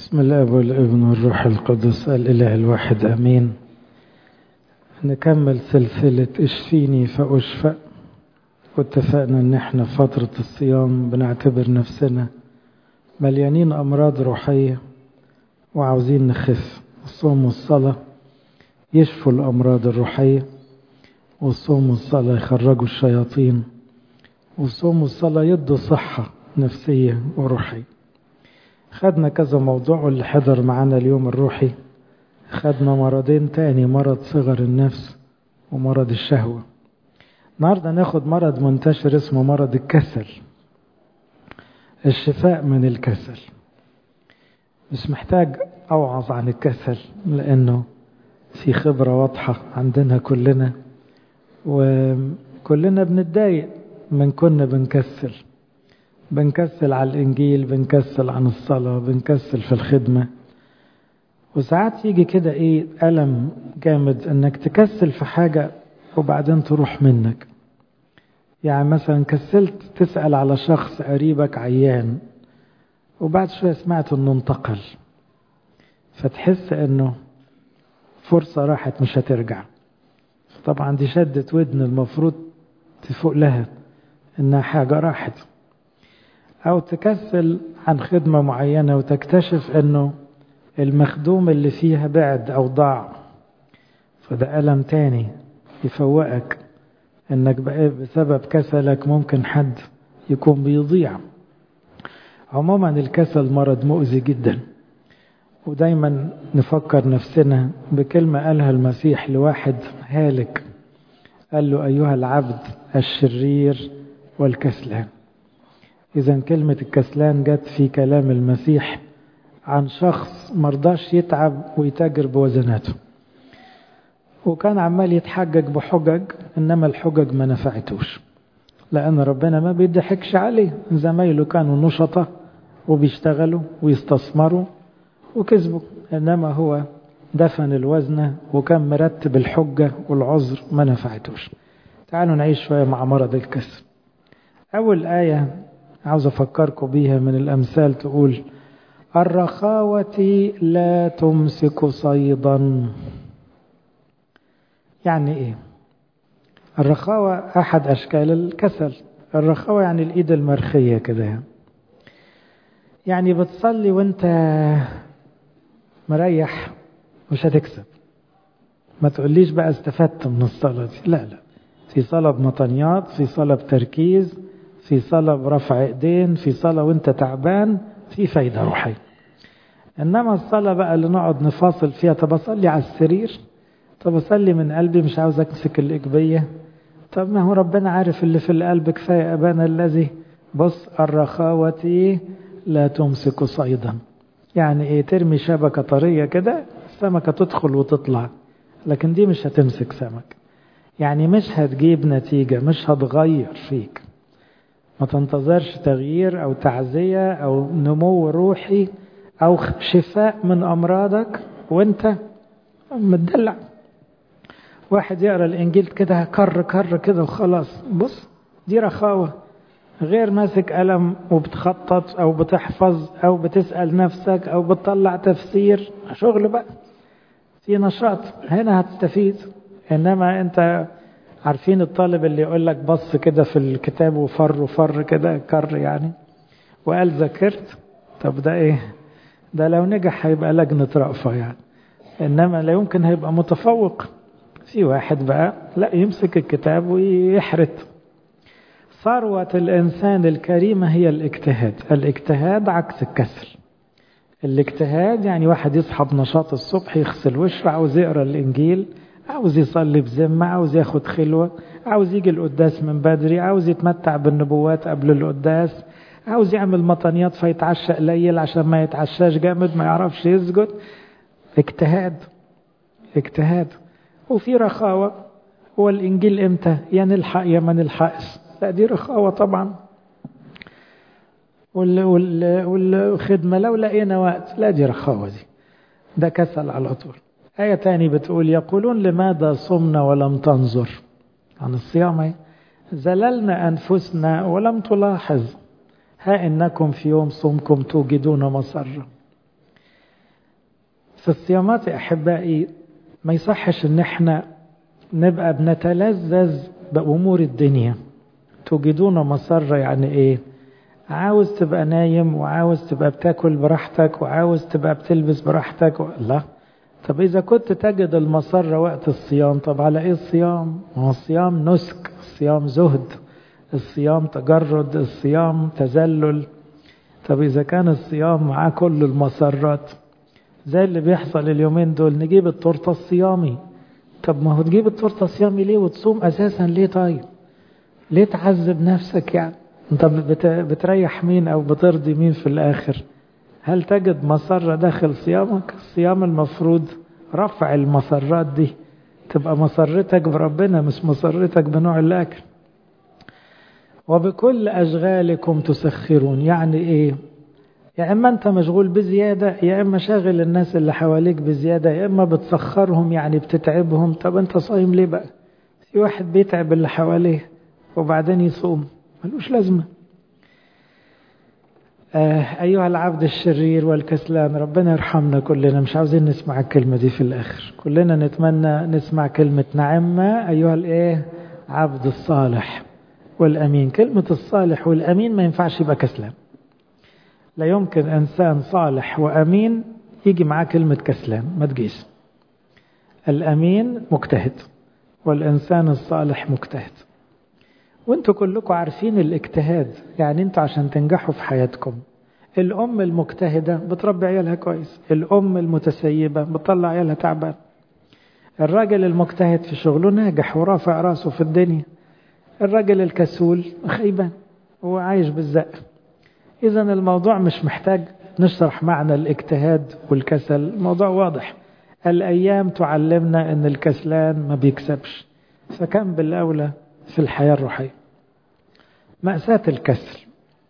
بسم الله والابن والروح القدس الإله الواحد أمين نكمل سلسلة اشفيني فأشفى واتفقنا ان احنا في فترة الصيام بنعتبر نفسنا مليانين أمراض روحية وعاوزين نخف الصوم والصلاة يشفوا الأمراض الروحية والصوم والصلاة يخرجوا الشياطين والصوم والصلاة يدوا صحة نفسية وروحية خدنا كذا موضوع واللي حضر معانا اليوم الروحي خدنا مرضين تاني مرض صغر النفس ومرض الشهوة النهاردة ناخد مرض منتشر اسمه مرض الكسل الشفاء من الكسل مش محتاج أوعظ عن الكسل لأنه في خبرة واضحة عندنا كلنا وكلنا بنتضايق من كنا بنكسل بنكسل على الإنجيل بنكسل عن الصلاة بنكسل في الخدمة وساعات يجي كده إيه ألم جامد إنك تكسل في حاجة وبعدين تروح منك يعني مثلا كسلت تسأل على شخص قريبك عيان وبعد شوية سمعت إنه انتقل فتحس إنه فرصة راحت مش هترجع طبعا دي شدة ودن المفروض تفوق لها إنها حاجة راحت أو تكسل عن خدمة معينة وتكتشف أنه المخدوم اللي فيها بعد أو ضاع فده ألم تاني يفوقك أنك بسبب كسلك ممكن حد يكون بيضيع عموما الكسل مرض مؤذي جدا ودايما نفكر نفسنا بكلمة قالها المسيح لواحد هالك قال له أيها العبد الشرير والكسلان إذا كلمة الكسلان جت في كلام المسيح عن شخص مرضاش يتعب ويتاجر بوزناته وكان عمال يتحجج بحجج إنما الحجج ما نفعتوش لأن ربنا ما بيضحكش عليه زمايله كانوا نشطة وبيشتغلوا ويستثمروا وكسبوا إنما هو دفن الوزنة وكان مرتب الحجة والعذر ما نفعتوش تعالوا نعيش شوية مع مرض الكسل أول آية عاوز أفكركم بيها من الأمثال تقول الرخاوة لا تمسك صيدا يعني إيه الرخاوة أحد أشكال الكسل الرخاوة يعني الإيد المرخية كده يعني بتصلي وانت مريح مش هتكسب ما تقوليش بقى استفدت من الصلاة دي لا لا في صلاة بمطنيات في صلاة بتركيز في صلاة برفع ايدين في صلاة وانت تعبان في فايدة روحية انما الصلاة بقى اللي نقعد نفاصل فيها طب اصلي على السرير طب اصلي من قلبي مش عاوز امسك الاقبية طب ما هو ربنا عارف اللي في القلب كفاية ابانا الذي بص الرخاوة لا تمسك صيدا يعني ايه ترمي شبكة طرية كده السمكة تدخل وتطلع لكن دي مش هتمسك سمك يعني مش هتجيب نتيجة مش هتغير فيك ما تنتظرش تغيير أو تعزية أو نمو روحي أو شفاء من أمراضك وانت متدلع واحد يقرأ الإنجيل كده كر كر كده وخلاص بص دي رخاوة غير ماسك قلم وبتخطط أو بتحفظ أو بتسأل نفسك أو بتطلع تفسير شغل بقى في نشاط هنا هتستفيد إنما أنت عارفين الطالب اللي يقول لك بص كده في الكتاب وفر وفر كده كر يعني وقال ذاكرت طب ده ايه ده لو نجح هيبقى لجنة رأفة يعني انما لا يمكن هيبقى متفوق في واحد بقى لا يمسك الكتاب ويحرت ثروة الإنسان الكريمة هي الاجتهاد الاجتهاد عكس الكسل الاجتهاد يعني واحد يصحى بنشاط الصبح يغسل وشه عاوز يقرا الإنجيل عاوز يصلي بذمة عاوز ياخد خلوة عاوز يجي القداس من بدري عاوز يتمتع بالنبوات قبل القداس عاوز يعمل مطنيات فيتعشى قليل عشان ما يتعشاش جامد ما يعرفش يسجد اجتهاد اجتهاد وفي رخاوة هو الإنجيل إمتى يا نلحق يا ما نلحقش لا دي رخاوة طبعا وال وال والخدمة لو لقينا وقت لا دي رخاوة دي ده كسل على طول آية تاني بتقول يقولون لماذا صمنا ولم تنظر عن الصيام زللنا أنفسنا ولم تلاحظ ها إنكم في يوم صومكم توجدون مصرة في الصيامات يا أحبائي ما يصحش إن إحنا نبقى بنتلذذ بأمور الدنيا توجدون مسرة يعني إيه عاوز تبقى نايم وعاوز تبقى بتاكل براحتك وعاوز تبقى بتلبس براحتك و... لا طب إذا كنت تجد المسرة وقت الصيام طب على إيه الصيام؟ هو الصيام نسك الصيام زهد الصيام تجرد الصيام تذلل طب إذا كان الصيام معاه كل المسرات زي اللي بيحصل اليومين دول نجيب التورتة الصيامي طب ما هو تجيب التورتة الصيامي ليه وتصوم أساسا ليه طيب ليه تعذب نفسك يعني انت بتريح مين او بترضي مين في الاخر هل تجد مسرة داخل صيامك الصيام المفروض رفع المسرات دي تبقى مسرتك بربنا مش مسرتك بنوع الاكل وبكل اشغالكم تسخرون يعني ايه يا اما انت مشغول بزياده يا اما شاغل الناس اللي حواليك بزياده يا اما بتسخرهم يعني بتتعبهم طب انت صايم ليه بقى في واحد بيتعب اللي حواليه وبعدين يصوم ملوش لازمة آه أيها العبد الشرير والكسلان ربنا يرحمنا كلنا مش عاوزين نسمع الكلمة دي في الآخر كلنا نتمنى نسمع كلمة نعم أيها الإيه عبد الصالح والأمين كلمة الصالح والأمين ما ينفعش يبقى كسلان لا يمكن إنسان صالح وأمين يجي معاه كلمة كسلان ما تجيش الأمين مجتهد والإنسان الصالح مجتهد وانتوا كلكم عارفين الاجتهاد يعني انتوا عشان تنجحوا في حياتكم الأم المجتهدة بتربي عيالها كويس الأم المتسيبة بتطلع عيالها تعبان الراجل المجتهد في شغله ناجح ورافع راسه في الدنيا الراجل الكسول خيبان هو عايش بالزق إذا الموضوع مش محتاج نشرح معنى الاجتهاد والكسل الموضوع واضح الأيام تعلمنا أن الكسلان ما بيكسبش فكم بالأولى في الحياة الروحية مأساة الكسل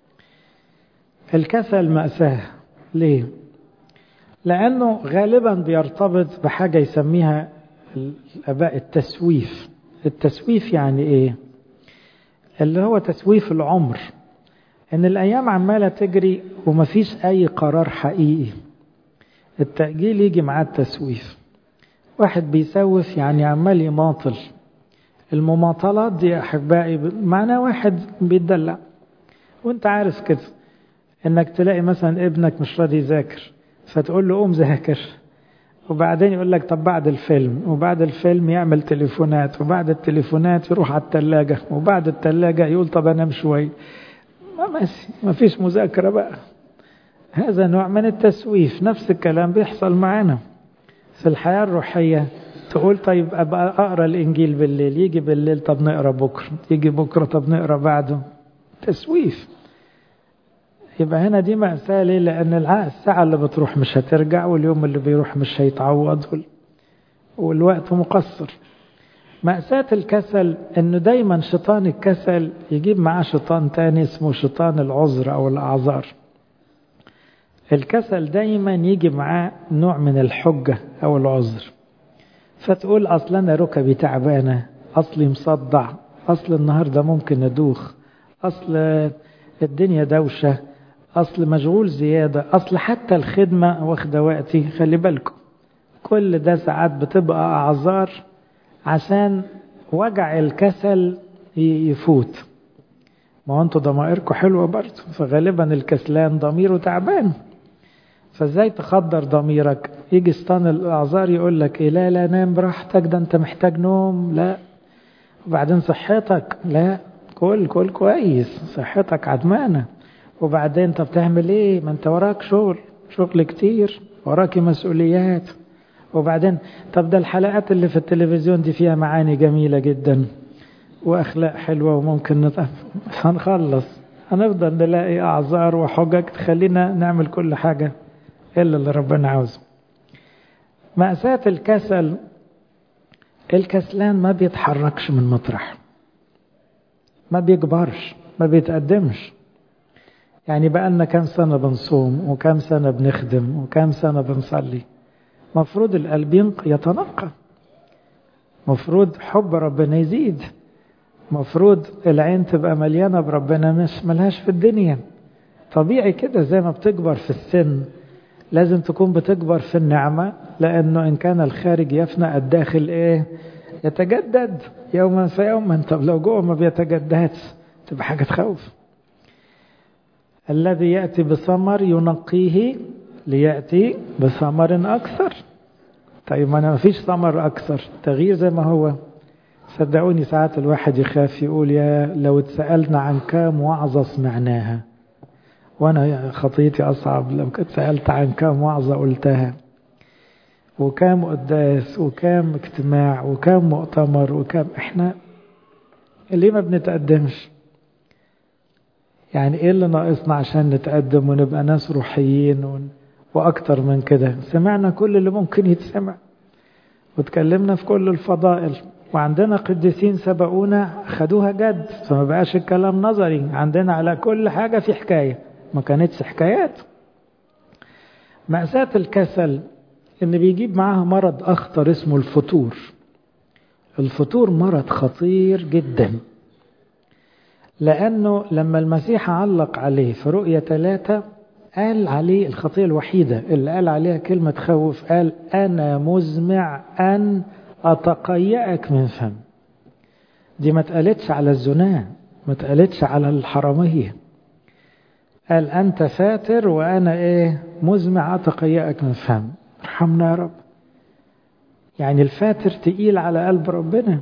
الكسل مأساة ليه؟ لأنه غالبا بيرتبط بحاجة يسميها الآباء التسويف التسويف يعني إيه؟ اللي هو تسويف العمر إن الأيام عمالة تجري ومفيش أي قرار حقيقي التأجيل يجي معاه التسويف واحد بيسوف يعني عمال يماطل المماطلات دي يا أحبائي معناه واحد بيتدلع وانت عارف كده انك تلاقي مثلا ابنك مش راضي يذاكر فتقول له قوم ذاكر وبعدين يقول لك طب بعد الفيلم وبعد الفيلم يعمل تليفونات وبعد التليفونات يروح على التلاجة وبعد التلاجة يقول طب انام شوي ما ماشي ما فيش مذاكرة بقى هذا نوع من التسويف نفس الكلام بيحصل معانا في الحياة الروحية تقول طيب أبقى أقرأ الإنجيل بالليل يجي بالليل طب نقرأ بكرة يجي بكرة طب نقرأ بعده تسويف يبقى هنا دي مأساة ليه لأن الساعة اللي بتروح مش هترجع واليوم اللي بيروح مش هيتعوض والوقت مقصر مأساة الكسل انه دايما شيطان الكسل يجيب معاه شيطان تاني اسمه شيطان العذر او الاعذار الكسل دايما يجي معاه نوع من الحجة او العذر فتقول اصل انا ركبي تعبانة اصلي مصدع اصل النهاردة ممكن ادوخ اصل الدنيا دوشة اصل مشغول زيادة اصل حتى الخدمة واخدة وقتي خلي بالكم كل ده ساعات بتبقى اعذار عشان وجع الكسل يفوت ما هو انتوا ضمائركم حلوه برضه فغالبا الكسلان ضميره تعبان فازاي تخدر ضميرك يجي ستان الاعذار يقول لك ايه لا لا نام براحتك ده انت محتاج نوم لا وبعدين صحتك لا كل كل كويس صحتك عدمانه وبعدين انت بتعمل ايه ما انت وراك شغل شغل كتير وراكي مسؤوليات وبعدين طب ده الحلقات اللي في التلفزيون دي فيها معاني جميلة جدا وأخلاق حلوة وممكن نتقف هنخلص هنفضل نلاقي أعذار وحجج تخلينا نعمل كل حاجة إلا اللي ربنا عاوزه مأساة الكسل الكسلان ما بيتحركش من مطرح ما بيكبرش ما بيتقدمش يعني بقالنا كام سنة بنصوم وكام سنة بنخدم وكام سنة بنصلي مفروض القلب يتنقى مفروض حب ربنا يزيد مفروض العين تبقى مليانة بربنا مش ملهاش في الدنيا طبيعي كده زي ما بتكبر في السن لازم تكون بتكبر في النعمة لأنه إن كان الخارج يفنى الداخل إيه يتجدد يوما فيوما طب لو جوه ما بيتجددش تبقى حاجة تخوف الذي يأتي بثمر ينقيه ليأتي بثمر أكثر طيب ما أنا ما فيش ثمر أكثر تغيير زي ما هو صدقوني ساعات الواحد يخاف يقول يا لو اتسألنا عن كام وعظة سمعناها وانا خطيتي اصعب لو كنت سألت عن كام وعظة قلتها وكام قداس وكام اجتماع وكام مؤتمر وكام احنا ليه ما بنتقدمش يعني ايه اللي ناقصنا عشان نتقدم ونبقى ناس روحيين ون... واكتر من كده سمعنا كل اللي ممكن يتسمع وتكلمنا في كل الفضائل وعندنا قديسين سبقونا خدوها جد فما بقاش الكلام نظري عندنا على كل حاجة في حكاية ما كانتش حكايات مأساة الكسل ان بيجيب معاها مرض اخطر اسمه الفتور الفتور مرض خطير جدا لانه لما المسيح علق عليه في رؤية ثلاثة قال عليه الخطية الوحيدة اللي قال عليها كلمة خوف قال أنا مزمع أن أتقيأك من فم دي ما اتقالتش على الزنا ما اتقالتش على الحرامية قال أنت فاتر وأنا إيه مزمع أتقيأك من فم ارحمنا يا رب يعني الفاتر تقيل على قلب ربنا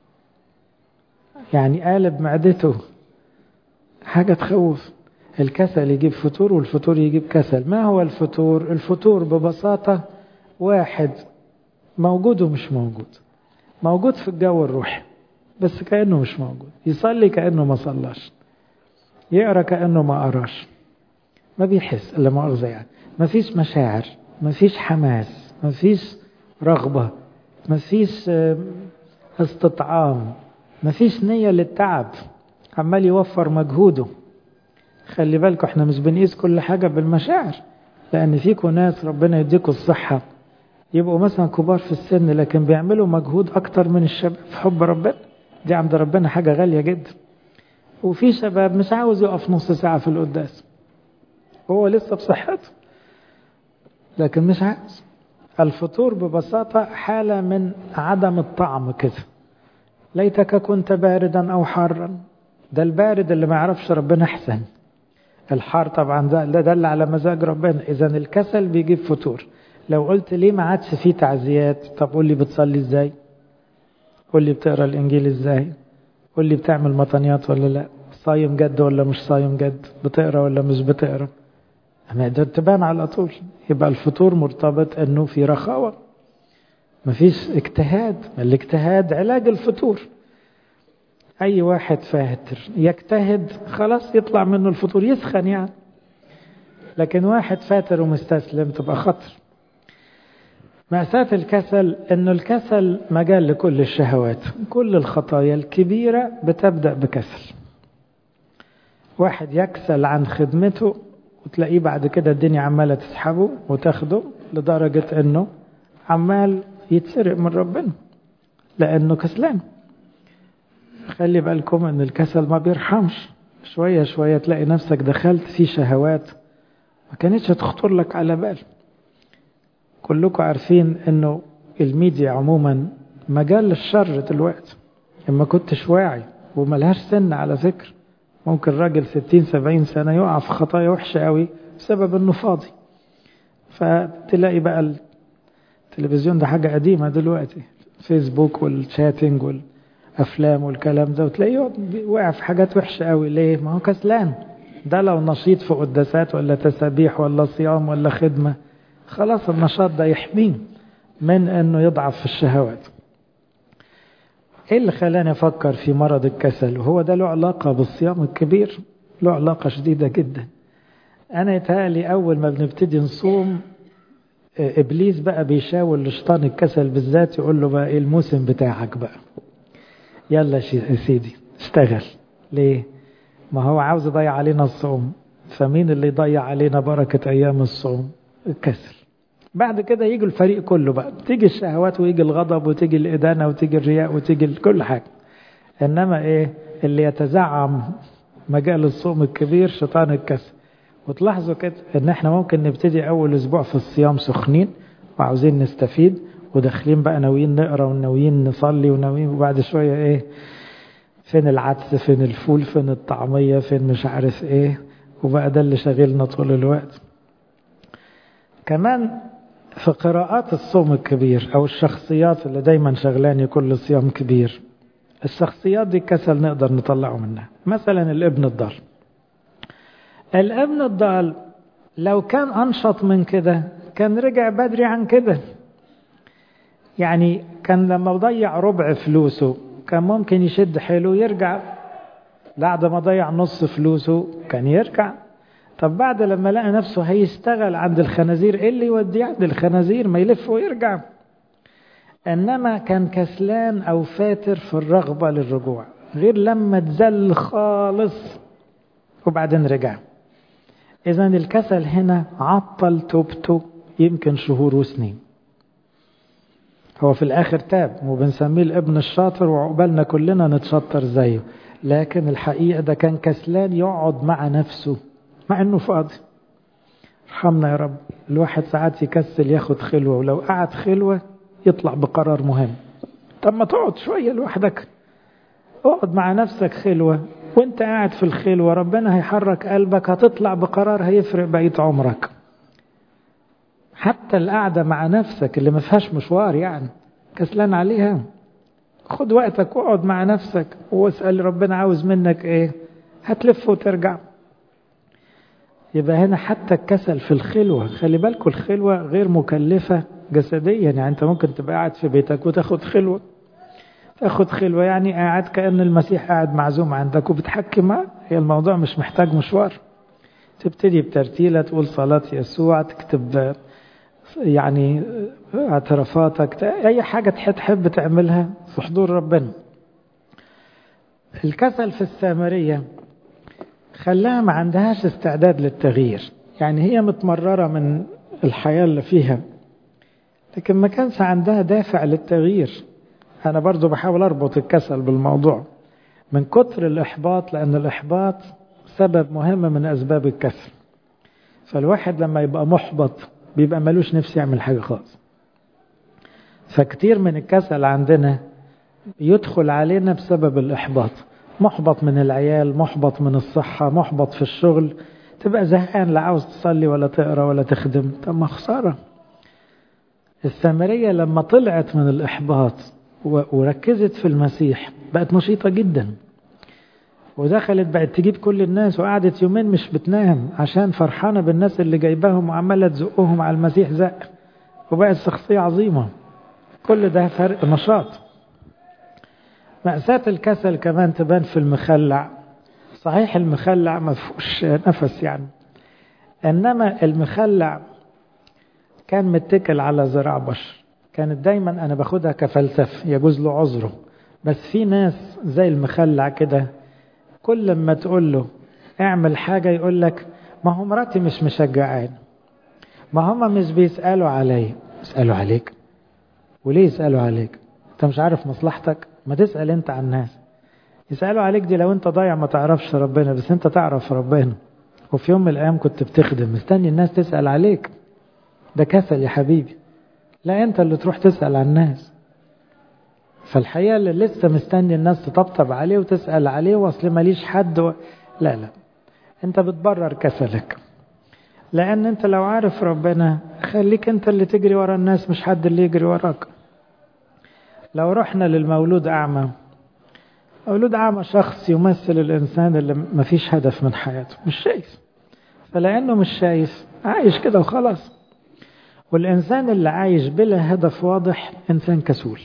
يعني قالب معدته حاجة تخوف الكسل يجيب فتور والفتور يجيب كسل ما هو الفتور الفتور ببساطة واحد موجود ومش موجود موجود في الجو الروحي بس كأنه مش موجود يصلي كأنه ما صلاش يقرأ كأنه ما قراش ما بيحس إلا مؤاخذة يعني ما فيش مشاعر ما فيش حماس ما فيش رغبة ما فيش استطعام ما فيش نية للتعب عمال يوفر مجهوده خلي بالكم احنا مش بنقيس كل حاجة بالمشاعر لأن فيكم ناس ربنا يديكم الصحة يبقوا مثلا كبار في السن لكن بيعملوا مجهود أكتر من الشباب في حب ربنا دي عند ربنا حاجة غالية جدا وفي شباب مش عاوز يقف نص ساعة في القداس هو لسه بصحته لكن مش عاوز الفطور ببساطة حالة من عدم الطعم كده ليتك كنت باردا أو حارا ده البارد اللي ما يعرفش ربنا أحسن الحار طبعا ده, ده دل على مزاج ربنا إذا الكسل بيجيب فتور لو قلت ليه ما عادش فيه تعزيات طب قول لي بتصلي ازاي قول لي بتقرا الانجيل ازاي قول لي بتعمل مطنيات ولا لا صايم جد ولا مش صايم جد بتقرا ولا مش بتقرا ما ده تبان على طول يبقى الفطور مرتبط انه في رخاوة مفيش اجتهاد الاجتهاد علاج الفطور اي واحد فاتر يجتهد خلاص يطلع منه الفطور يسخن يعني لكن واحد فاتر ومستسلم تبقى خطر مأساة الكسل انه الكسل مجال لكل الشهوات كل الخطايا الكبيرة بتبدأ بكسل واحد يكسل عن خدمته وتلاقيه بعد كده الدنيا عمالة تسحبه وتاخده لدرجة انه عمال يتسرق من ربنا لانه كسلان خلي بالكم ان الكسل ما بيرحمش شوية شوية تلاقي نفسك دخلت في شهوات ما كانتش تخطر لك على بال كلكم عارفين انه الميديا عموما مجال للشر دلوقتي اما كنتش واعي وملهاش سن على فكرة ممكن راجل ستين سبعين سنة يقع في خطايا وحشة قوي بسبب انه فاضي فتلاقي بقى التلفزيون ده حاجة قديمة دلوقتي فيسبوك والشاتنج والأفلام والكلام ده وتلاقيه وقع في حاجات وحشة قوي ليه؟ ما هو كسلان ده لو نشيط في قداسات ولا تسابيح ولا صيام ولا خدمة خلاص النشاط ده يحميه من انه يضعف في الشهوات ايه اللي خلاني افكر في مرض الكسل وهو ده له علاقة بالصيام الكبير له علاقة شديدة جدا انا يتهيألي اول ما بنبتدي نصوم ابليس بقى بيشاور لشيطان الكسل بالذات يقول له بقى ايه الموسم بتاعك بقى يلا يا سيدي اشتغل ليه ما هو عاوز يضيع علينا الصوم فمين اللي يضيع علينا بركة ايام الصوم الكسل بعد كده يجي الفريق كله بقى تيجي الشهوات ويجي الغضب وتيجي الإدانة وتيجي الرياء وتيجي كل حاجة إنما إيه اللي يتزعم مجال الصوم الكبير شيطان الكسل وتلاحظوا كده ان احنا ممكن نبتدي اول اسبوع في الصيام سخنين وعاوزين نستفيد وداخلين بقى ناويين نقرا وناويين نصلي وناويين وبعد شويه ايه فين العدس فين الفول فين الطعميه فين مش عارف ايه وبقى ده اللي شاغلنا طول الوقت كمان في قراءات الصوم الكبير او الشخصيات اللي دايما شغلاني كل صيام كبير الشخصيات دي كسل نقدر نطلعه منها مثلا الابن الضال الابن الضال لو كان انشط من كده كان رجع بدري عن كده يعني كان لما ضيع ربع فلوسه كان ممكن يشد حيله ويرجع بعد ما ضيع نص فلوسه كان يرجع طب بعد لما لقى نفسه هيشتغل عند الخنازير ايه اللي يوديه عند الخنازير ما يلف ويرجع انما كان كسلان او فاتر في الرغبة للرجوع غير لما تزل خالص وبعدين رجع اذا الكسل هنا عطل توبته يمكن شهور وسنين هو في الاخر تاب وبنسميه الابن الشاطر وعقبالنا كلنا نتشطر زيه لكن الحقيقة ده كان كسلان يقعد مع نفسه مع انه فاضي ارحمنا يا رب الواحد ساعات يكسل ياخد خلوة ولو قعد خلوة يطلع بقرار مهم طب ما تقعد شوية لوحدك اقعد مع نفسك خلوة وانت قاعد في الخلوة ربنا هيحرك قلبك هتطلع بقرار هيفرق بقية عمرك حتى القعدة مع نفسك اللي ما فيهاش مشوار يعني كسلان عليها خد وقتك واقعد مع نفسك واسأل ربنا عاوز منك ايه هتلف وترجع يبقى هنا حتى الكسل في الخلوة خلي بالكم الخلوة غير مكلفة جسديا يعني انت ممكن تبقى قاعد في بيتك وتاخد خلوة تاخد خلوة يعني قاعد كأن المسيح قاعد معزوم عندك وبتحكي معاه هي الموضوع مش محتاج مشوار تبتدي بترتيلة تقول صلاة يسوع تكتب يعني اعترافاتك اي حاجة تحب تعملها في حضور ربنا الكسل في السامرية خلاها ما عندهاش استعداد للتغيير يعني هي متمررة من الحياة اللي فيها لكن ما كانش عندها دافع للتغيير أنا برضو بحاول أربط الكسل بالموضوع من كتر الإحباط لأن الإحباط سبب مهم من أسباب الكسل فالواحد لما يبقى محبط بيبقى ملوش نفس يعمل حاجة خالص فكتير من الكسل عندنا يدخل علينا بسبب الإحباط محبط من العيال محبط من الصحة محبط في الشغل تبقى زهقان لا عاوز تصلي ولا تقرا ولا تخدم طب ما خسارة السامرية لما طلعت من الإحباط وركزت في المسيح بقت نشيطة جدا ودخلت بقت تجيب كل الناس وقعدت يومين مش بتنام عشان فرحانة بالناس اللي جايباهم وعمالة تزقهم على المسيح زق وبقت شخصية عظيمة كل ده فرق نشاط مأساة الكسل كمان تبان في المخلع صحيح المخلع ما فيهوش نفس يعني انما المخلع كان متكل على ذراع بشر كانت دايما انا باخدها كفلسفه يجوز له عذره بس في ناس زي المخلع كده كل ما تقول له اعمل حاجة يقول لك ما هو مراتي مش مشجعان ما هم مش بيسألوا علي يسألوا عليك وليه يسألوا عليك انت مش عارف مصلحتك ما تسأل انت عن الناس يسألوا عليك دي لو انت ضايع ما تعرفش ربنا بس انت تعرف ربنا وفي يوم من الايام كنت بتخدم مستني الناس تسأل عليك ده كسل يا حبيبي لا انت اللي تروح تسأل عن الناس فالحقيقة اللي لسه مستني الناس تطبطب عليه وتسأل عليه واصل ماليش حد و... لا لا انت بتبرر كسلك لان انت لو عارف ربنا خليك انت اللي تجري ورا الناس مش حد اللي يجري وراك لو رحنا للمولود اعمى مولود اعمى شخص يمثل الانسان اللي مفيش هدف من حياته مش شايف فلانه مش شايف عايش كده وخلاص والانسان اللي عايش بلا هدف واضح انسان كسول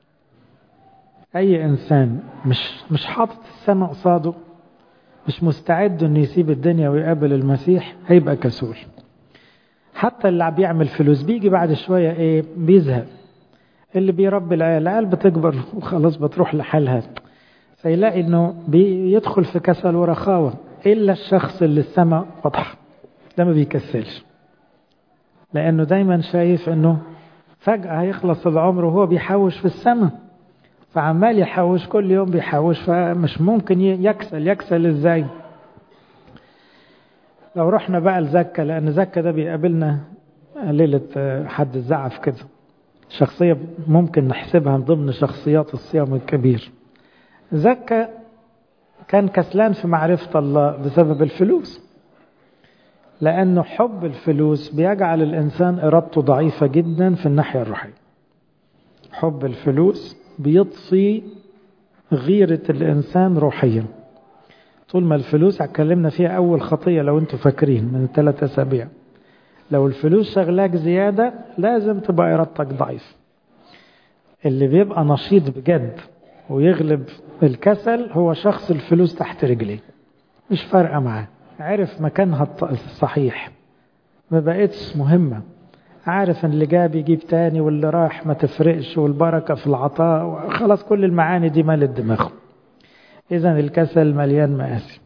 اي انسان مش مش حاطط السماء قصاده مش مستعد انه يسيب الدنيا ويقابل المسيح هيبقى كسول حتى اللي بيعمل فلوس بيجي بعد شويه ايه بيزهق اللي بيربي العيال العيال بتكبر وخلاص بتروح لحالها فيلاقي انه بيدخل في كسل ورخاوه الا الشخص اللي السماء واضحه ده ما بيكسلش لانه دايما شايف انه فجاه هيخلص العمر وهو بيحوش في السماء فعمال يحوش كل يوم بيحوش فمش ممكن يكسل يكسل ازاي لو رحنا بقى لزكا لأن زكا ده بيقابلنا ليلة حد الزعف كده شخصية ممكن نحسبها من ضمن شخصيات الصيام الكبير زكا كان كسلان في معرفة الله بسبب الفلوس لأنه حب الفلوس بيجعل الإنسان إرادته ضعيفة جدا في الناحية الروحية حب الفلوس بيطفي غيرة الإنسان روحيا طول ما الفلوس اتكلمنا فيها أول خطية لو أنتم فاكرين من ثلاث أسابيع لو الفلوس شغلاك زيادة لازم تبقى إرادتك ضعيف اللي بيبقى نشيط بجد ويغلب الكسل هو شخص الفلوس تحت رجليه مش فارقة معاه عرف مكانها الصحيح ما بقتش مهمة عارف ان اللي جاب يجيب تاني واللي راح ما تفرقش والبركة في العطاء خلاص كل المعاني دي مالت دماغه اذا الكسل مليان مآسي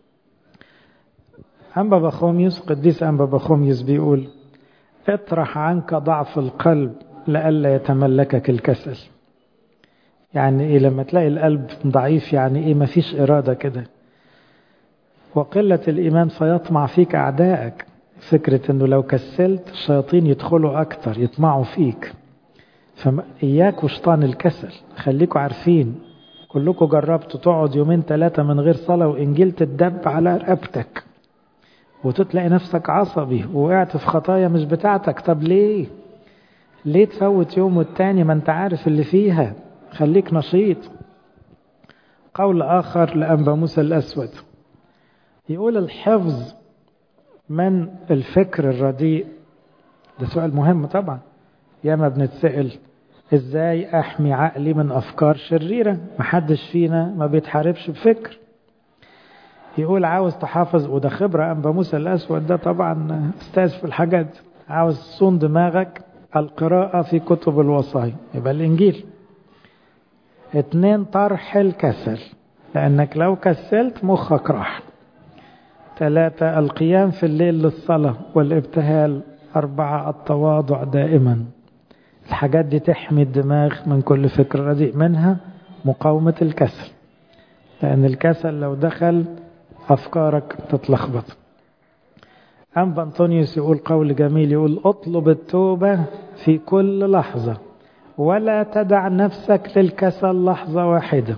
أنبا بخوميوس قديس أنبا بخوميوس بيقول اطرح عنك ضعف القلب لئلا يتملكك الكسل يعني ايه لما تلاقي القلب ضعيف يعني ايه مفيش إرادة كده وقلة الإيمان فيطمع فيك أعدائك فكرة أنه لو كسلت الشياطين يدخلوا أكتر يطمعوا فيك فإياك وشطان الكسل خليكوا عارفين كلكم جربتوا تقعد يومين ثلاثة من غير صلاة وإنجيل تدب على رقبتك وتتلاقي نفسك عصبي وقعت في خطايا مش بتاعتك طب ليه ليه تفوت يوم والتاني ما انت عارف اللي فيها خليك نشيط قول آخر لأنبا موسى الأسود يقول الحفظ من الفكر الرديء ده سؤال مهم طبعا ياما بنتسأل ازاي احمي عقلي من افكار شريرة محدش فينا ما بيتحاربش بفكر يقول عاوز تحافظ وده خبرة أنبا موسى الأسود ده طبعا استاذ في الحاجات عاوز تصون دماغك القراءة في كتب الوصايا يبقى الإنجيل اتنين طرح الكسل لأنك لو كسلت مخك راح ثلاثة القيام في الليل للصلاة والابتهال أربعة التواضع دائما الحاجات دي تحمي الدماغ من كل فكر رديء منها مقاومة الكسل لأن الكسل لو دخل أفكارك تتلخبط أنبا أنطونيوس يقول قول جميل يقول اطلب التوبة في كل لحظة ولا تدع نفسك للكسل لحظة واحدة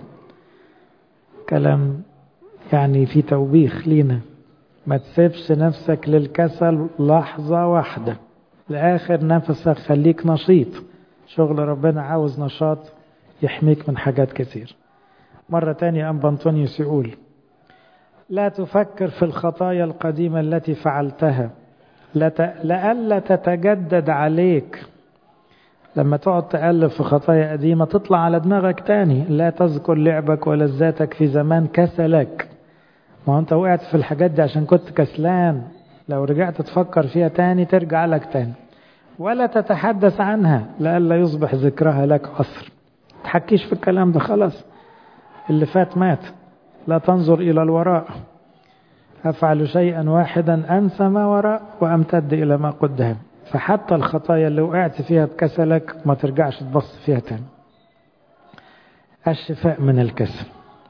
كلام يعني في توبيخ لينا ما تسيبش نفسك للكسل لحظة واحدة لآخر نفسك خليك نشيط شغل ربنا عاوز نشاط يحميك من حاجات كتير مرة تانية أنبا أنطونيوس يقول لا تفكر في الخطايا القديمة التي فعلتها لألا تتجدد عليك لما تقعد تقلب في خطايا قديمة تطلع على دماغك تاني لا تذكر لعبك ولذاتك في زمان كسلك ما انت وقعت في الحاجات دي عشان كنت كسلان لو رجعت تفكر فيها تاني ترجع لك تاني ولا تتحدث عنها لألا يصبح ذكرها لك عصر تحكيش في الكلام ده خلاص اللي فات مات لا تنظر إلى الوراء أفعل شيئا واحدا أنسى ما وراء وأمتد إلى ما قدام فحتى الخطايا اللي وقعت فيها بكسلك ما ترجعش تبص فيها تاني الشفاء من الكسل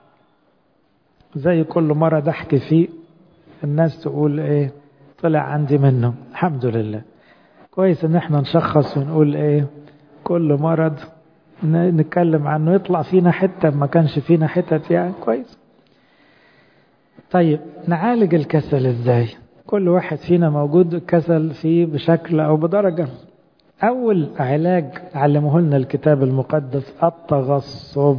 زي كل مرة ضحك فيه الناس تقول ايه طلع عندي منه الحمد لله كويس ان احنا نشخص ونقول ايه كل مرض نتكلم عنه يطلع فينا حتة ما كانش فينا حتت يعني كويس طيب نعالج الكسل ازاي كل واحد فينا موجود الكسل فيه بشكل او بدرجة اول علاج علمه لنا الكتاب المقدس التغصب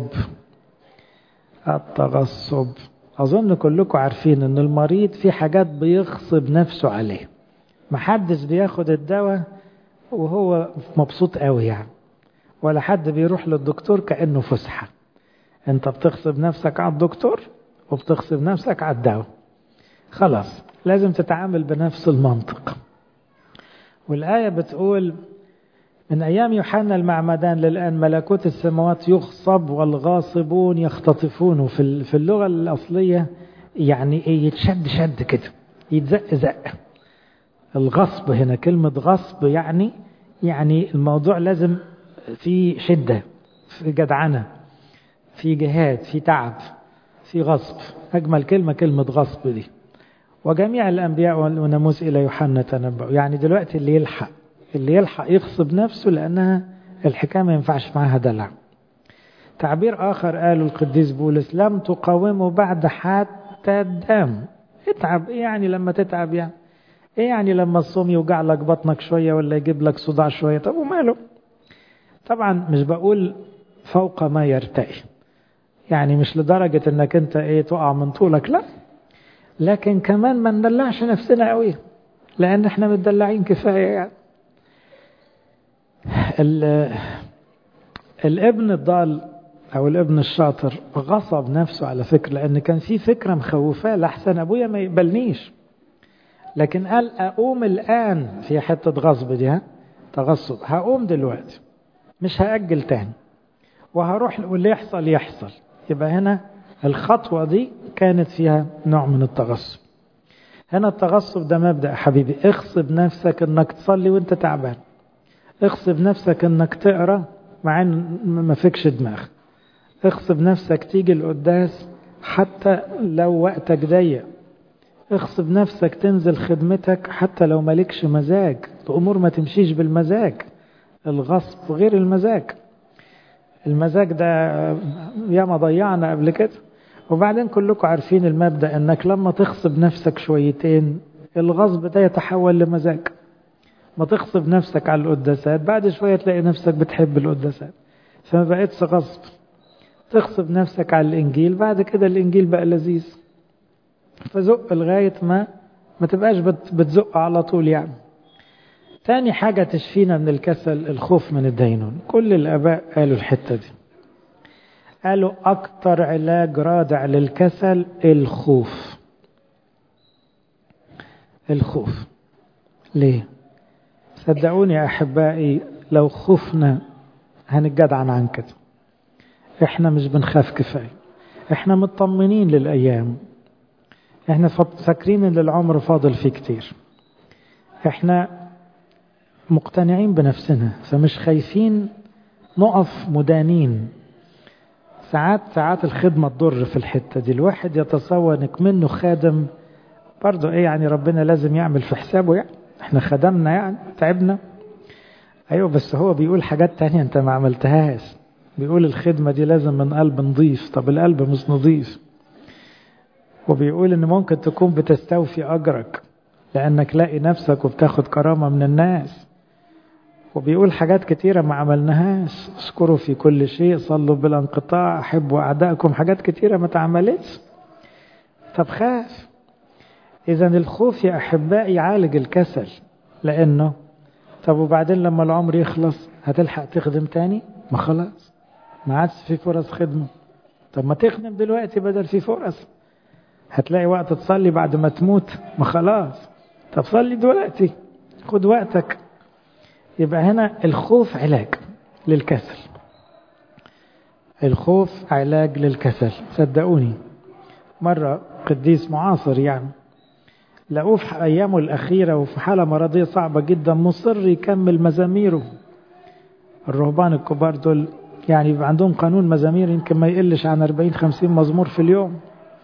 التغصب اظن كلكم عارفين ان المريض في حاجات بيغصب نفسه عليه محدش بياخد الدواء وهو مبسوط قوي يعني ولا حد بيروح للدكتور كأنه فسحة انت بتغصب نفسك على الدكتور وبتغصب نفسك على الدواء خلاص لازم تتعامل بنفس المنطق والآية بتقول من أيام يوحنا المعمدان للآن ملكوت السماوات يغصب والغاصبون يختطفونه في في اللغة الأصلية يعني إيه يتشد شد كده يتزق زق الغصب هنا كلمة غصب يعني يعني الموضوع لازم في شدة في جدعنة في جهاد في تعب في غصب أجمل كلمة كلمة غصب دي وجميع الأنبياء وناموس إلى يوحنا تنبأوا يعني دلوقتي اللي يلحق اللي يلحق يغصب نفسه لأنها الحكاية ما ينفعش معاها دلع تعبير آخر قاله القديس بولس لم تقاوموا بعد حتى الدم اتعب ايه يعني لما تتعب يعني ايه يعني لما الصوم يوجع لك بطنك شوية ولا يجيب لك صداع شوية طب وماله طبعا مش بقول فوق ما يرتقي يعني مش لدرجة انك انت ايه تقع من طولك لا لكن كمان ما ندلعش نفسنا قوي لان احنا متدلعين كفاية يعني الابن الضال او الابن الشاطر غصب نفسه على فكرة لان كان في فكرة مخوفاه لحسن ابويا ما يقبلنيش لكن قال اقوم الان في حتة غصب دي ها تغصب هقوم دلوقتي مش هأجل تاني وهروح واللي يحصل يحصل يبقى هنا الخطوة دي كانت فيها نوع من التغصب هنا التغصب ده مبدأ يا حبيبي اغصب نفسك انك تصلي وانت تعبان اغصب نفسك انك تقرا مع ان ما فيكش دماغ اغصب نفسك تيجي القداس حتى لو وقتك ضيق اغصب نفسك تنزل خدمتك حتى لو مالكش مزاج الامور ما تمشيش بالمزاج الغصب غير المزاج المزاج ده ياما ضيعنا قبل كده وبعدين كلكم عارفين المبدأ انك لما تغصب نفسك شويتين الغصب ده يتحول لمزاج ما تغصب نفسك على القداسات بعد شوية تلاقي نفسك بتحب القداسات فما بقتش غصب تغصب نفسك على الإنجيل بعد كده الإنجيل بقى لذيذ فزق لغاية ما ما تبقاش بتزق على طول يعني تاني حاجة تشفينا من الكسل الخوف من الدينون كل الآباء قالوا الحتة دي قالوا أكتر علاج رادع للكسل الخوف الخوف ليه صدقوني يا أحبائي لو خفنا هنتجدعن عن كده احنا مش بنخاف كفاية احنا مطمنين للأيام احنا فاكرين ان العمر فاضل فيه كتير احنا مقتنعين بنفسنا فمش خايفين نقف مدانين ساعات ساعات الخدمة تضر في الحتة دي الواحد يتصور انك منه خادم برضه ايه يعني ربنا لازم يعمل في حسابه يعني احنا خدمنا يعني تعبنا ايوه بس هو بيقول حاجات تانية انت ما عملتهاش بيقول الخدمة دي لازم من قلب نظيف طب القلب مش نظيف وبيقول ان ممكن تكون بتستوفي اجرك لانك لاقي نفسك وبتاخد كرامة من الناس وبيقول حاجات كتيرة ما عملناهاش اشكروا في كل شيء صلوا بلا انقطاع احبوا اعدائكم حاجات كتيرة ما تعملتش طب خاف اذا الخوف يا احبائي يعالج الكسل لانه طب وبعدين لما العمر يخلص هتلحق تخدم تاني ما خلاص ما عادش في فرص خدمة طب ما تخدم دلوقتي بدل في فرص هتلاقي وقت تصلي بعد ما تموت ما خلاص طب صلي دلوقتي خد وقتك يبقى هنا الخوف علاج للكسل الخوف علاج للكسل صدقوني مرة قديس معاصر يعني لقوه في أيامه الأخيرة وفي حالة مرضية صعبة جدا مصر يكمل مزاميره الرهبان الكبار دول يعني يبقى عندهم قانون مزامير يمكن ما يقلش عن 40 50 مزمور في اليوم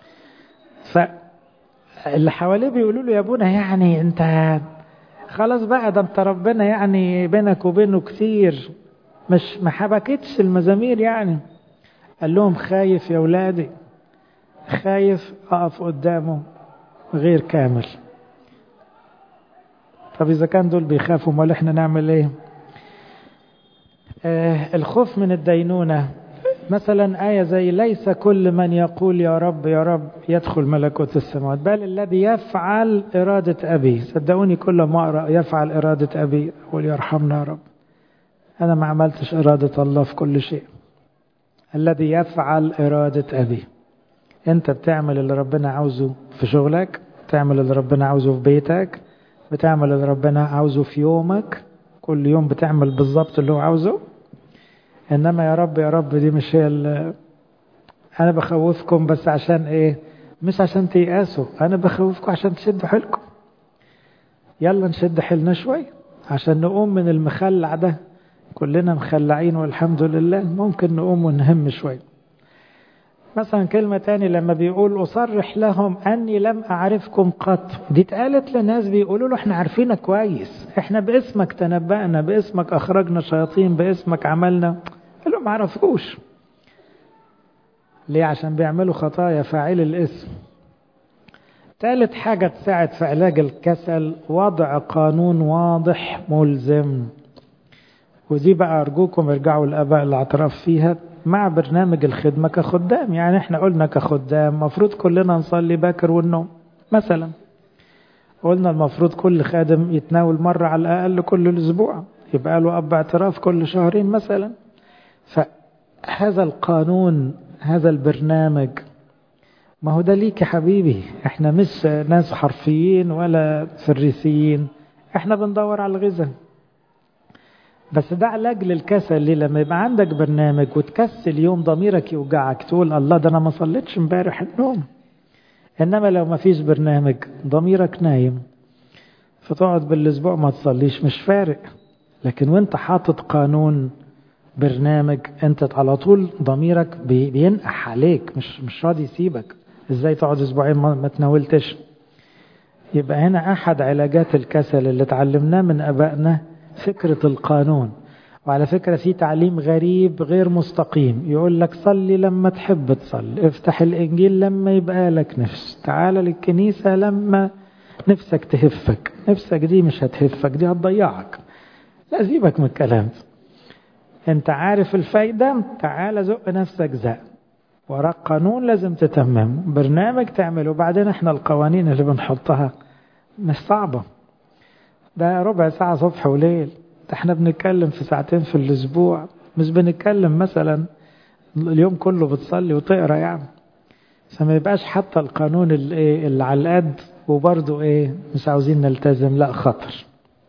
فاللي حواليه بيقولوا له يا ابونا يعني انت خلاص بقى ده انت ربنا يعني بينك وبينه كتير مش ما حبكتش المزامير يعني قال لهم خايف يا اولادي خايف اقف قدامه غير كامل طب اذا كان دول بيخافوا امال احنا نعمل ايه آه الخوف من الدينونه مثلا آية زي ليس كل من يقول يا رب يا رب يدخل ملكوت السماوات بل الذي يفعل إرادة أبي صدقوني كل ما أقرأ يفعل إرادة أبي أقول يرحمنا يا رب أنا ما عملتش إرادة الله في كل شيء الذي يفعل إرادة أبي أنت بتعمل اللي ربنا عاوزه في شغلك بتعمل اللي ربنا عاوزه في بيتك بتعمل اللي ربنا عاوزه في يومك كل يوم بتعمل بالظبط اللي هو عاوزه انما يا رب يا رب دي مش هي انا بخوفكم بس عشان ايه مش عشان تيأسوا انا بخوفكم عشان تشدوا حيلكم يلا نشد حيلنا شوية عشان نقوم من المخلع ده كلنا مخلعين والحمد لله ممكن نقوم ونهم شوية مثلا كلمة تاني لما بيقول أصرح لهم أني لم أعرفكم قط دي اتقالت لناس بيقولوا له احنا عارفينك كويس احنا باسمك تنبأنا باسمك أخرجنا شياطين باسمك عملنا قال له ما عرفوش ليه عشان بيعملوا خطايا فاعل الاسم ثالث حاجة تساعد في علاج الكسل وضع قانون واضح ملزم ودي بقى أرجوكم ارجعوا الآباء الاعتراف فيها مع برنامج الخدمة كخدام يعني احنا قلنا كخدام مفروض كلنا نصلي باكر والنوم مثلا قلنا المفروض كل خادم يتناول مرة على الأقل كل أسبوع يبقى له أب اعتراف كل شهرين مثلا فهذا القانون هذا البرنامج ما هو ده ليك يا حبيبي احنا مش ناس حرفيين ولا فريسيين احنا بندور على الغذاء بس ده علاج للكسل ليه لما يبقى عندك برنامج وتكسل يوم ضميرك يوجعك تقول الله ده انا ما صليتش امبارح النوم انما لو ما فيش برنامج ضميرك نايم فتقعد بالاسبوع ما تصليش مش فارق لكن وانت حاطط قانون برنامج انت على طول ضميرك بينقح عليك مش مش راضي يسيبك ازاي تقعد اسبوعين ما تناولتش يبقى هنا احد علاجات الكسل اللي اتعلمناه من ابائنا فكرة القانون وعلى فكرة في تعليم غريب غير مستقيم يقول لك صلي لما تحب تصلي افتح الانجيل لما يبقى لك نفس تعال للكنيسة لما نفسك تهفك نفسك دي مش هتهفك دي هتضيعك لا سيبك من الكلام ده انت عارف الفايدة تعال زق نفسك زق وراك قانون لازم تتمم برنامج تعمله وبعدين احنا القوانين اللي بنحطها مش صعبة ده ربع ساعة صبح وليل ده احنا بنتكلم في ساعتين في الاسبوع مش بنتكلم مثلا اليوم كله بتصلي وتقرا يعني فما يبقاش حتى القانون اللي, اللي على القد وبرضه ايه مش عاوزين نلتزم لا خطر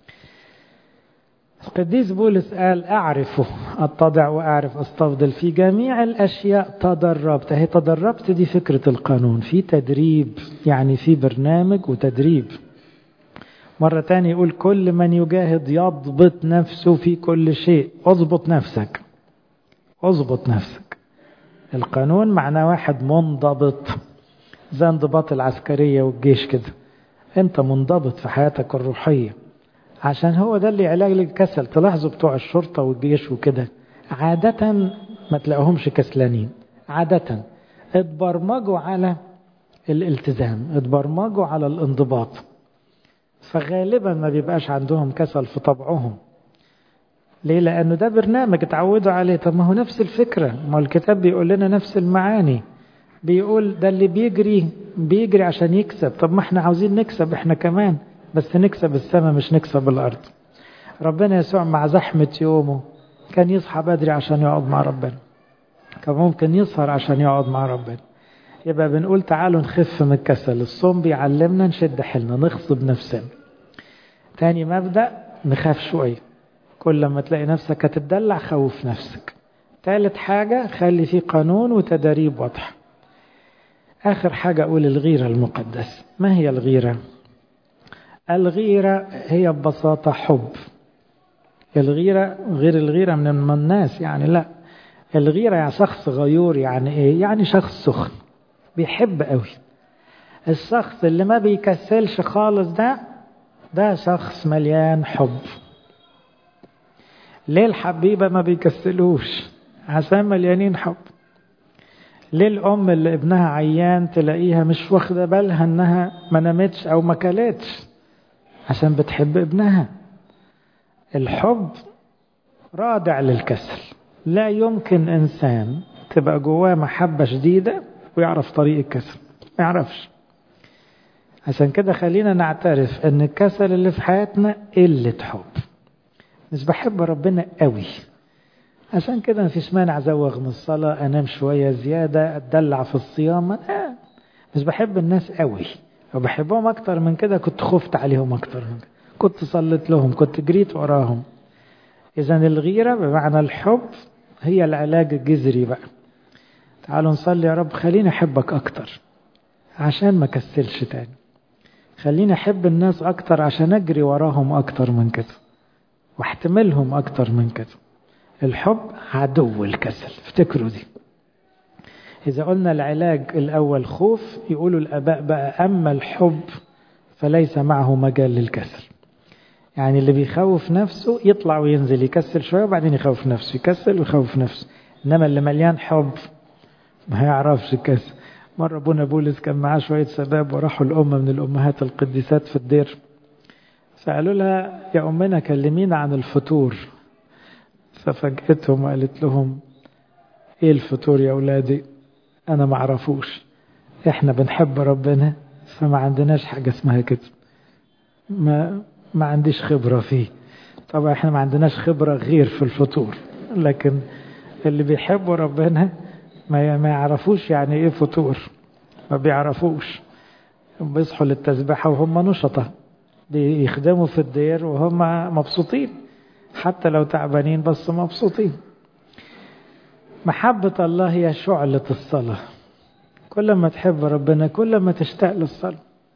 القديس بولس قال أعرف أتضع وأعرف أستفضل في جميع الأشياء تدربت هي تدربت دي فكرة القانون في تدريب يعني في برنامج وتدريب مرة تانية يقول كل من يجاهد يضبط نفسه في كل شيء اضبط نفسك اضبط نفسك القانون معناه واحد منضبط زي انضباط العسكرية والجيش كده انت منضبط في حياتك الروحية عشان هو ده اللي علاج للكسل تلاحظوا بتوع الشرطة والجيش وكده عادة ما تلاقوهمش كسلانين عادة اتبرمجوا على الالتزام اتبرمجوا على الانضباط فغالبا ما بيبقاش عندهم كسل في طبعهم ليه لأنه ده برنامج اتعودوا عليه طب ما هو نفس الفكرة ما الكتاب بيقول لنا نفس المعاني بيقول ده اللي بيجري بيجري عشان يكسب طب ما احنا عاوزين نكسب احنا كمان بس نكسب السماء مش نكسب الأرض ربنا يسوع مع زحمة يومه كان يصحى بدري عشان يقعد مع ربنا كان ممكن يسهر عشان يقعد مع ربنا يبقى بنقول تعالوا نخف من الكسل الصوم بيعلمنا نشد حيلنا نغصب نفسنا تاني مبدأ نخاف شوية كل ما تلاقي نفسك هتتدلع خوف نفسك ثالث حاجة خلي في قانون وتدريب واضحة آخر حاجة أقول الغيرة المقدسة ما هي الغيرة؟ الغيرة هي ببساطة حب الغيرة غير الغيرة من الناس يعني لا الغيرة يعني شخص غيور يعني ايه يعني شخص سخن بيحب قوي الشخص اللي ما بيكسلش خالص ده ده شخص مليان حب ليه الحبيبة ما بيكسلوش عشان مليانين حب ليه الأم اللي ابنها عيان تلاقيها مش واخدة بالها انها ما نامتش او ما كلتش عشان بتحب ابنها الحب رادع للكسل لا يمكن انسان تبقى جواه محبة شديدة ويعرف طريق الكسل ما يعرفش عشان كده خلينا نعترف ان الكسل اللي في حياتنا قلة حب مش بحب ربنا قوي عشان كده مفيش مانع ازوغ من الصلاة انام شوية زيادة اتدلع في الصيام آه. مش بحب الناس قوي لو بحبهم اكتر من كده كنت خفت عليهم اكتر من كده كنت صليت لهم كنت جريت وراهم اذا الغيرة بمعنى الحب هي العلاج الجذري بقى تعالوا نصلي يا رب خليني احبك اكتر عشان ما كسلش تاني خليني احب الناس اكتر عشان اجري وراهم اكتر من كده واحتملهم اكتر من كده الحب عدو الكسل افتكروا دي إذا قلنا العلاج الأول خوف يقولوا الآباء بقى أما الحب فليس معه مجال للكسل يعني اللي بيخوف نفسه يطلع وينزل يكسل شوية وبعدين يخوف نفسه يكسل ويخوف نفسه إنما اللي مليان حب ما يعرفش الكسل مرة أبونا بولس كان معاه شوية شباب وراحوا الأم من الأمهات القديسات في الدير فقالوا لها يا أمنا كلمينا عن الفطور ففاجأتهم وقالت لهم إيه الفطور يا أولادي أنا ما أعرفوش إحنا بنحب ربنا فما عندناش حاجة اسمها كده ما ما عنديش خبرة فيه طبعا احنا ما عندناش خبرة غير في الفطور لكن اللي بيحبوا ربنا ما ما يعرفوش يعني ايه فطور ما بيعرفوش بيصحوا للتسبيحة وهم نشطة بيخدموا في الدير وهم مبسوطين حتى لو تعبانين بس مبسوطين محبة الله هي شعلة الصلاة كل ما تحب ربنا كل ما تشتاق للصلاة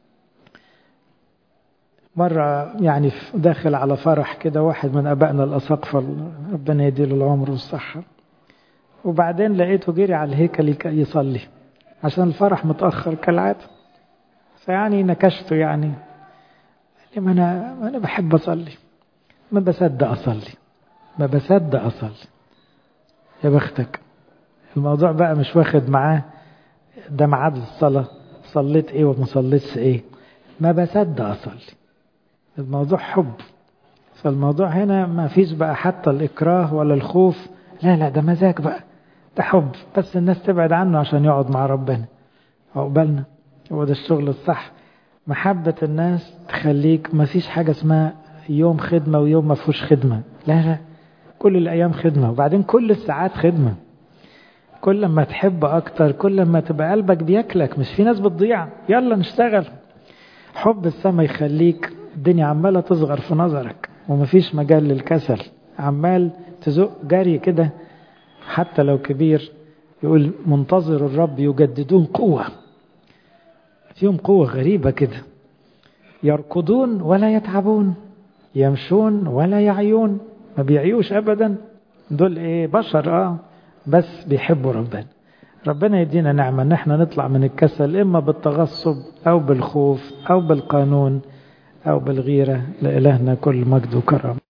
مرة يعني داخل على فرح كده واحد من أبائنا الأساقفة ربنا يديله العمر والصحة وبعدين لقيته جري على الهيكل يصلي عشان الفرح متأخر كالعادة فيعني نكشته يعني قال لي ما أنا, ما أنا بحب أصلي ما بصدق أصلي ما بصدق أصلي يا بختك الموضوع بقى مش واخد معاه ده ميعاد الصلاة صليت ايه وما صليتش ايه ما بصدق اصلي الموضوع حب فالموضوع هنا ما فيش بقى حتى الإكراه ولا الخوف لا لا ده مزاج بقى ده حب بس الناس تبعد عنه عشان يقعد مع ربنا عقبالنا هو ده الشغل الصح محبة الناس تخليك ما فيش حاجة اسمها يوم خدمة ويوم ما فيهوش خدمة لا لا كل الأيام خدمة وبعدين كل الساعات خدمة كل ما تحب أكتر كل ما تبقى قلبك بياكلك مش في ناس بتضيع يلا نشتغل حب السما يخليك الدنيا عمالة تصغر في نظرك ومفيش مجال للكسل عمال تزق جري كده حتى لو كبير يقول منتظر الرب يجددون قوة فيهم قوة غريبة كده يركضون ولا يتعبون يمشون ولا يعيون ما بيعيوش أبدا دول إيه بشر آه بس بيحبوا ربنا ربنا يدينا نعمة ان احنا نطلع من الكسل اما بالتغصب او بالخوف او بالقانون او بالغيرة لإلهنا كل مجد وكرم